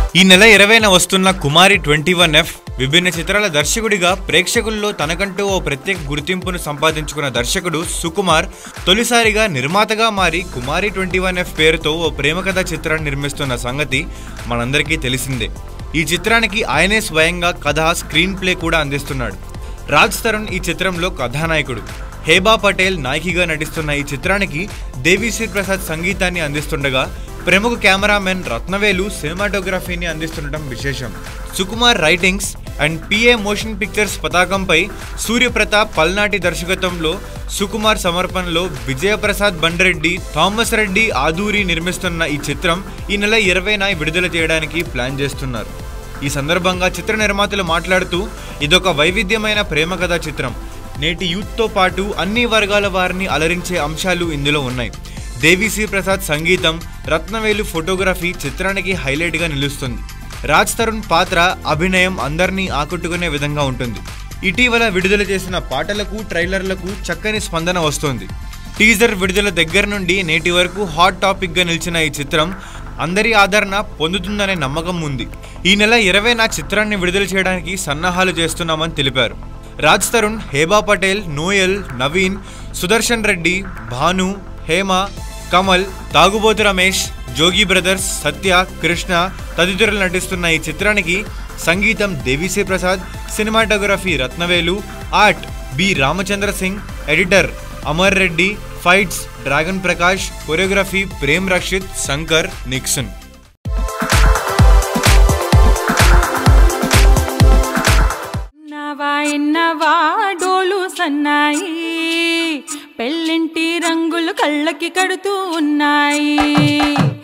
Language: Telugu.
ఈ నెల ఇరవైన వస్తున్న కుమారి ట్వంటీ వన్ ఎఫ్ విభిన్న చిత్రాల దర్శకుడిగా ప్రేక్షకుల్లో తనకంటూ ఓ ప్రత్యేక గుర్తింపును సంపాదించుకున్న దర్శకుడు సుకుమార్ తొలిసారిగా నిర్మాతగా మారి కుమారి ట్వంటీ వన్ ఎఫ్ పేరుతో ఓ ప్రేమ కథ చిత్రాన్ని నిర్మిస్తున్న సంగతి మనందరికీ తెలిసిందే ఈ చిత్రానికి ఆయనే స్వయంగా కథ స్క్రీన్ ప్లే కూడా అందిస్తున్నాడు రాజ్ తరుణ్ ఈ చిత్రంలో కథానాయకుడు హేబా పటేల్ నాయకిగా నటిస్తున్న ఈ చిత్రానికి దేవిశ్రీ ప్రసాద్ సంగీతాన్ని అందిస్తుండగా ప్రముఖ కెమెరామెన్ రత్నవేలు సినిమాటోగ్రఫీని అందిస్తుండటం విశేషం Sukumar writings and PA motion pictures పతాకంపై సూర్యప్రతాప్ పల్నాటి దర్శకత్వంలో సుకుమార్ సమర్పణలో విజయప్రసాద్ బండ్రెడ్డి థామస్ రెడ్డి ఆదూరి నిర్మిస్తున్న ఈ చిత్రం ఈ నెల ఇరవైన విడుదల చేయడానికి ప్లాన్ చేస్తున్నారు ఈ సందర్భంగా చిత్ర నిర్మాతలు మాట్లాడుతూ ఇదొక వైవిధ్యమైన ప్రేమ కథా చిత్రం నేటి యూత్తో పాటు అన్ని వర్గాల వారిని అలరించే అంశాలు ఇందులో ఉన్నాయి దేవిశ్రీ ప్రసాద్ సంగీతం రత్నవేలు ఫోటోగ్రఫీ చిత్రానికి హైలైట్గా నిలుస్తుంది రాజ్ తరుణ్ పాత్ర అభినయం అందరినీ ఆకట్టుకునే విధంగా ఉంటుంది ఇటీవల విడుదల చేసిన పాటలకు ట్రైలర్లకు చక్కని స్పందన వస్తోంది టీజర్ విడుదల దగ్గర నుండి నేటి వరకు హాట్ టాపిక్గా నిలిచిన ఈ చిత్రం అందరి ఆదరణ పొందుతుందనే నమ్మకం ఉంది ఈ నెల ఇరవై నా చిత్రాన్ని విడుదల చేయడానికి సన్నాహాలు చేస్తున్నామని తెలిపారు రాజ్ తరుణ్ హేబా పటేల్ నోయల్ నవీన్ సుదర్శన్ రెడ్డి భాను హేమ కమల్ తాగుబోతు రమేష్ జోగి బ్రదర్స్ సత్య కృష్ణ తదితరులు నటిస్తున్న ఈ చిత్రానికి సంగీతం Devi Sri Prasad cinematography Rathnavelu art B Ramachandra Singh editor Amar Reddy fights Dragon Prakash choreography Prem Rakshith Shankar నిక్సన్ నవా ఎన్నవా డోలు సన్నాయి పెళ్ళింటి రంగులు కళ్ళకి కడుతూ ఉన్నాయి